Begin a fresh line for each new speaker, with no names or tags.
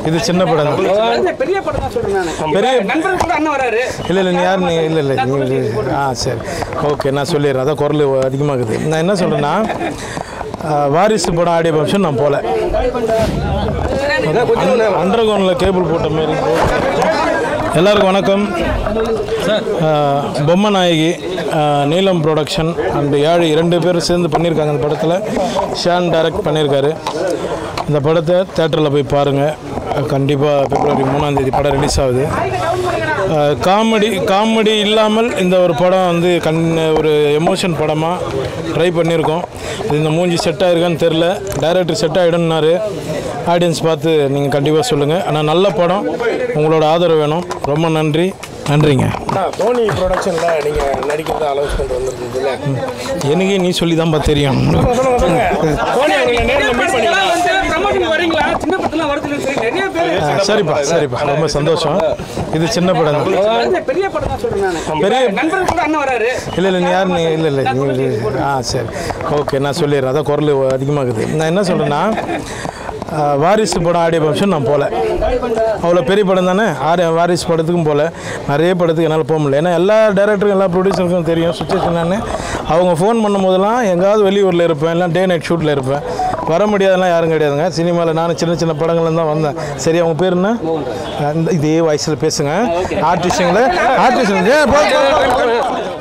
இது சின்ன படம் தான்
வந்து பெரிய படம் தான் சொல்றேன் நான்
பெரிய
நண்பர்கள் கூட அண்ணன் வராரு
இல்லை இல்லை நீ யார் நீ இல்லை இல்லை நீ ஆ சரி ஓகே நான் சொல்லிடுறேன் அதான் குரல் அதிகமாகுது நான் என்ன சொல்கிறேன்னா வாரிசு படம் ஆடியோ ஃபங்க்ஷன் நான் போகல அண்டர் கிரவுண்டில் கேபிள் போட்ட மாரி எல்லாருக்கும் வணக்கம் ஆஹ், பொம்மை நாயகி ஆஹ், நீலம் ப்ரொடக்ஷன் அண்ட் ஏழு இரண்டு பேரும் சேர்ந்து பண்ணியிருக்காங்க அந்த படத்தில் ஷான் டைரக்ட் பண்ணியிருக்காரு இந்த படத்தை தேட்டரில் போய் பாருங்கள் கண்டிப்பாக பிப்ரவரி மூணாம் தேதி படம் ரிலீஸ் ஆகுது காமெடி காமெடி இல்லாமல் இந்த ஒரு படம் வந்து கண் ஒரு எமோஷன் படமாக ட்ரை பண்ணியிருக்கோம் இது இந்த மூஞ்சி செட் ஆயிருக்கான்னு தெரில டைரக்டர் செட் ஆகிடும்னாரு ஆடியன்ஸ் பார்த்து நீங்கள் கண்டிப்பாக சொல்லுங்கள் ஆனால் நல்ல படம் உங்களோட ஆதரவு வேணும் ரொம்ப நன்றி நன்றிங்க
தோனி ப்ரொடக்ஷனில் நீங்கள் நடிக்கிறதா அலௌன்ஸ்மெண்ட் வந்திருந்ததுல
எனக்கு நீ சொல்லி தான்ப்பா தெரியும்
தோனி அவங்களை நேரில் மீட் பண்ணி
எல்லாம் வந்து ப்ரமோஷன் வரீங்களா சின்ன படத்துல வருதுன்னு சொல்லி நிறைய பேர்
ஆ, சரிப்பா சரிப்பா ரொம்ப சந்தோஷம் இது சின்ன படம் தான்
வந்து பெரிய படம் தான் சொல்றேன் நான்
பெரிய
நண்பர்கள் கூட அண்ணன் வராரு
இல்லை இல்லை நீ யார் நீ இல்லை இல்லை நீ ஆ சரி ஓகே நான் சொல்லிடுறேன் அதான் குரல் அதிகமாகுது நான் என்ன சொல்கிறேன்னா வாரிசு படம் ஆடியோ ஃபங்க்ஷன் நான் போகல அவ்வளோ பெரிய படம் தானே ஆறு வாரிசு படத்துக்கும் போகல நிறைய படத்துக்கு என்னால் போக முடியல ஏன்னா எல்லா டேரக்டருக்கும் எல்லா ப்ரொடியூசருக்கும் தெரியும் சுச்சுவேஷன் நான் அவங்க ஃபோன் பண்ணும் போதெல்லாம் எங்காவது வெளியூரில் இருப்பேன் எல்லாம் டே நைட் ஷூட்டில் இருப்பேன் வர முடியாதெல்லாம் யாரும் கிடையாதுங்க சினிமாவில் நானும் சின்ன சின்ன படங்கள்ல தான் வந்தேன் சரி அவங்க பேர் என்ன அந்த இதே வயசில் பேசுங்க ஆர்டிஸ்டுங்களே ஆர்டிஸ்ட்